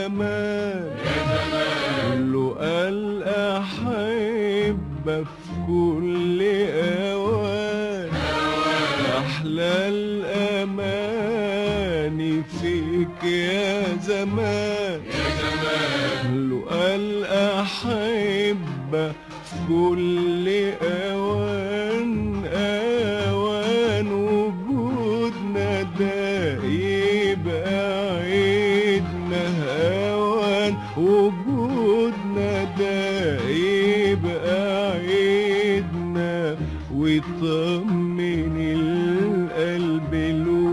زمان له قال أحب في كل أوان أحلى الأماني فيك يا زمان له قال أحب في كل أوان أوان وجودنا ده يبقى عيدنا أوان وجودنا ده يبقى عيدنا ويطمن القلب له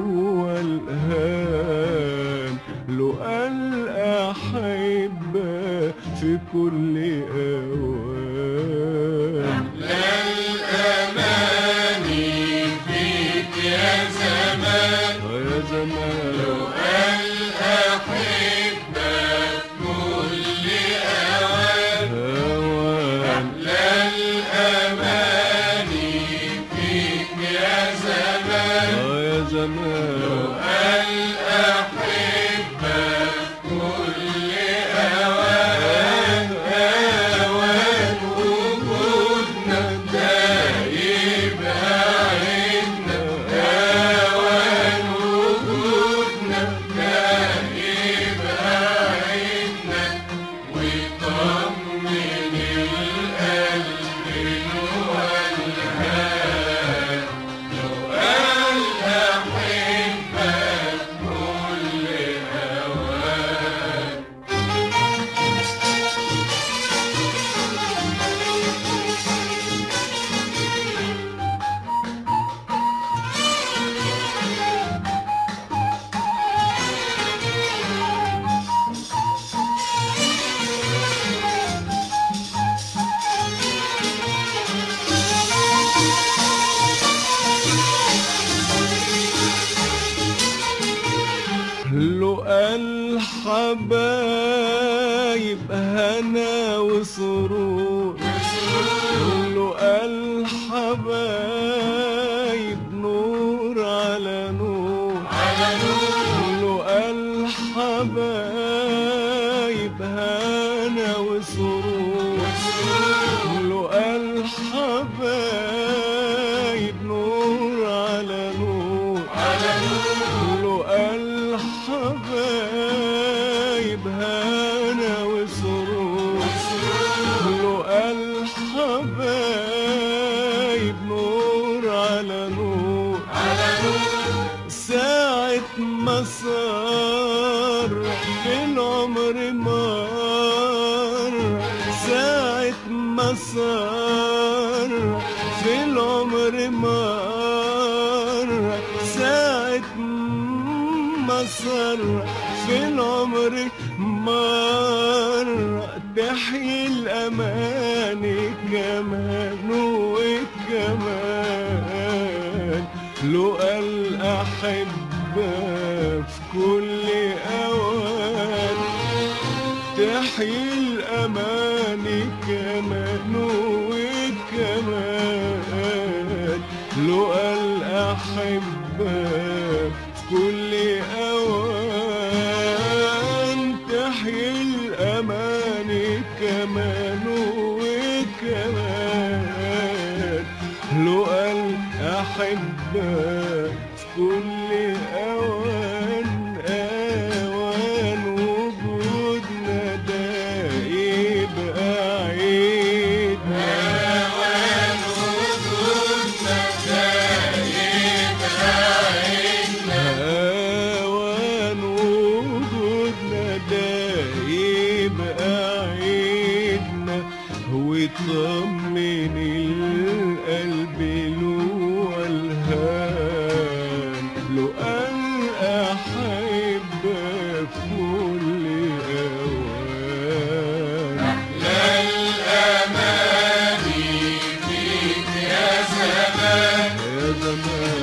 والهان له قال أحب في كل أوان الأماني فيك يا زمان يا زمان الأحبة كل أوان هوان الأماني فيك يا زمان يا زمان الأحبة كل أوان أوان وجودنا دايب عيدنا أوان وجودنا دايب عيدنا ويطمن القلب والهان لو قال أحبك كل أوان له قال حبايب هنا وسرور له قال حبايب نور على نور له قال حبايب هنا وسرور له قال حبايب نور على نور له قال حبايب هنا وسرور له قال حبايب نور على نور ساعة ما صار في العمر مار ساعة ما صار في العمر مار ساعة ما صار في العمر مار تحيي الأماني كمان وكمان لو قال أحب في كل أوان تحيي الأماني كمان وكمان لو قال أحب في كل أوان تحيي الأماني كمان وكمان لو قال أحب في كل أوان أوان وجودنا ده يبقى عيدنا أوان وجودنا دايب عيدنا هوان وجودنا ده يبقى عيدنا ويطمن القلب له والهان له قال أحب في كل أوان الأماني فيك يا زمان يا زمان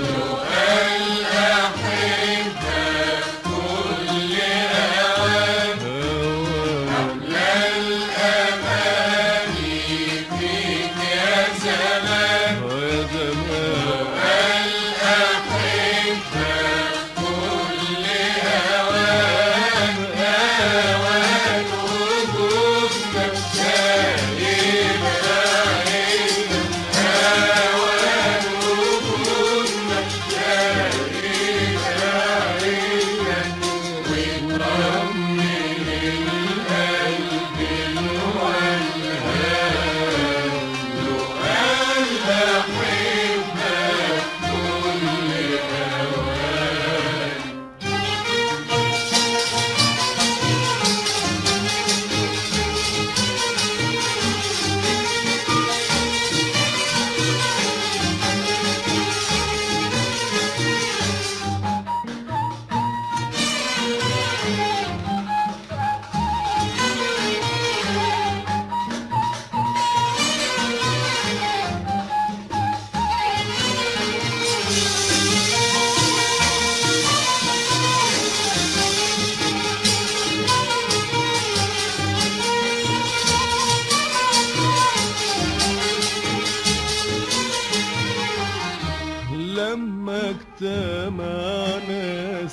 الأحبة كل أوان هوان الأماني فيك يا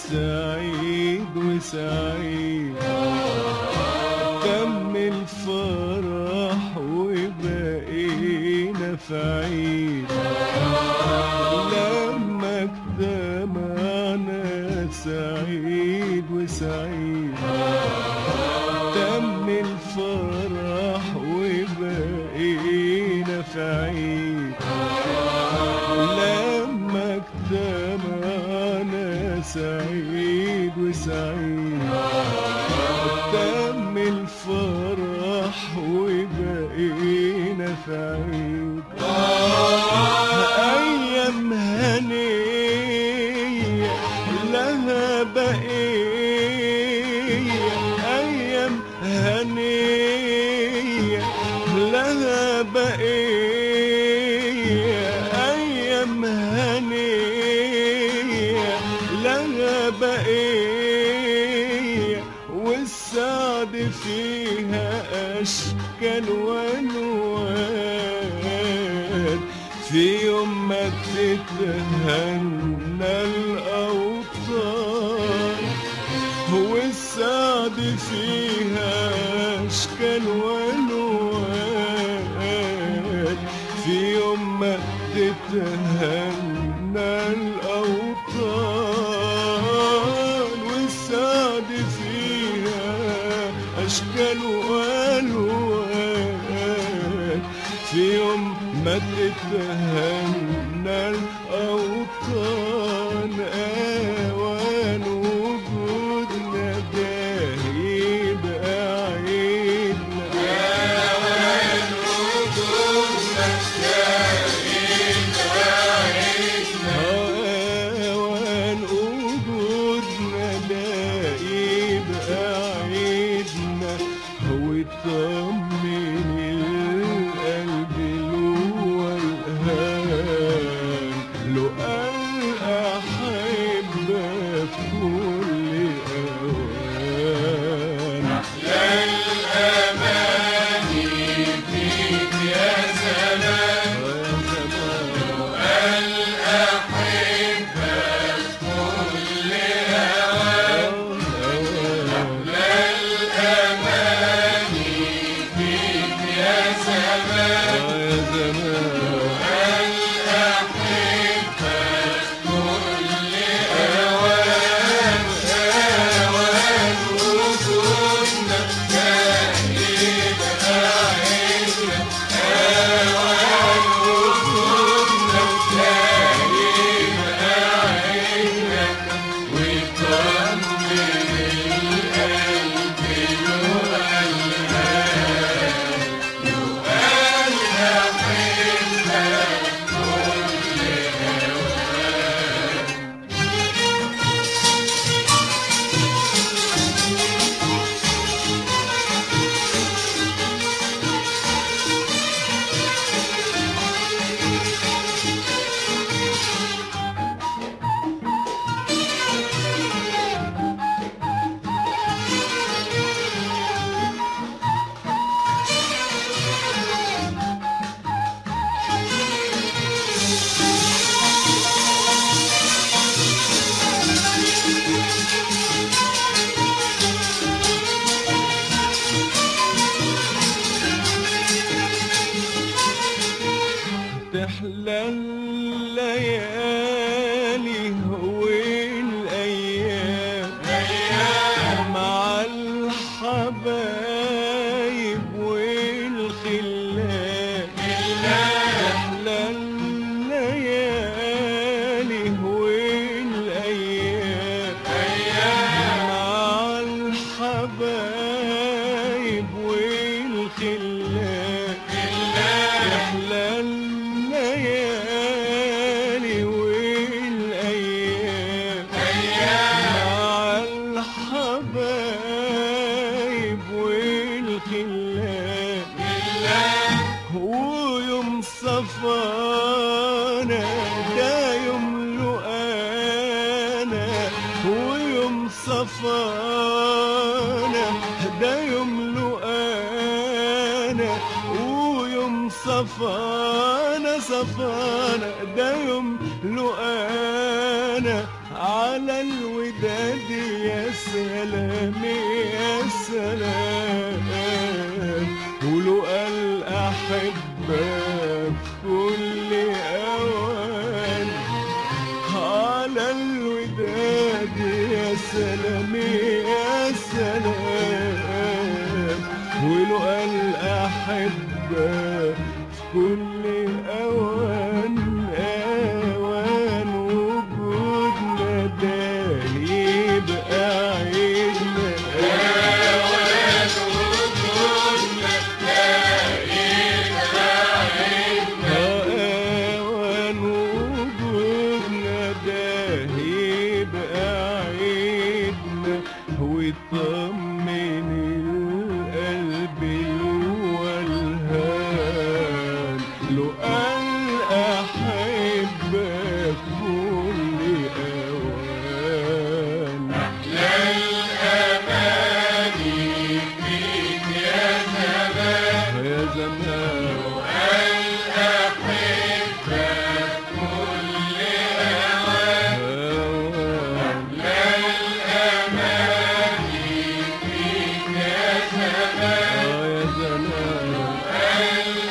سعيد وسعيد تم الفرح وبقينا في عيد لما اجتمعنا سعيد وسعيد تم الفرح وبقينا في عيد لما اجتمعنا سعيد وسعيد تم الفرح وبقينا في عيد أيام هنية لها بقية أيام هنية لها بقية أيام هنية لها بقية والسعد فيها أشكال والوان في يوم ما تتهنى الأوطان هو السعد فيها أشكال والوان في يوم ما تتهنى الأوطان والسعد فيها أشكال والوان في يوم ما تتهنى الأوطان أوان وجودنا ده يبقى عيدنا أوان وجودنا ده يبقى عيدنا هو يطمن القلب له الهان له قال أحب في كل أوان الأماني فيك يا زمان الأحبة كل أوان الأماني فيك يا زمان الأحبة كل أوان أوان وجودنا دايب عيدنا أوان وجودنا دايب عيدنا ويطمن القلب له الهان له الأحبة تحلى الليالي والايام مع الحبايب والخلان تحلى الليالي والايام مع الحبايب والخلان تحلى الليالي والايام مع الحبايب والخلان ويوم صفانا ده يوم لقانا ويوم صفانا ده يوم لقانا ويوم صفانا صفانا ده يوم لقانا على الوداد يا سلام يا سلام ولقى الأحبة في كل أوان على الوداد يا سلام يا سلام ولقى الأحبة في كل أوان أوان وجودنا ده يبقى عيدنا أوان وجودنا ده يبقى عيدنا ويطمن القلب والهان لو قال أحبك كل أوان يا زمان أوان آه يا زمان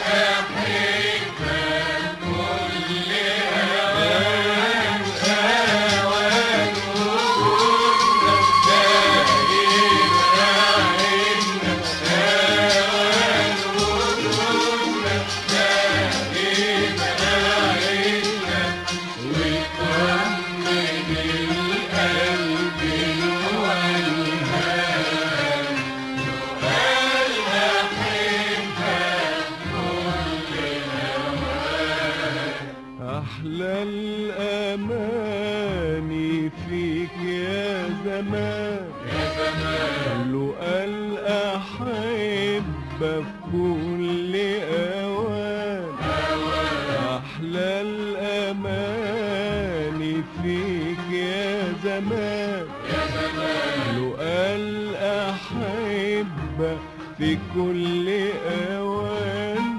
أحلى الأماني فيك يا زمان يا زمان لقى الأحبة في كل أوان أحلى الأماني فيك يا زمان يا زمان لقى الأحبة في كل أوان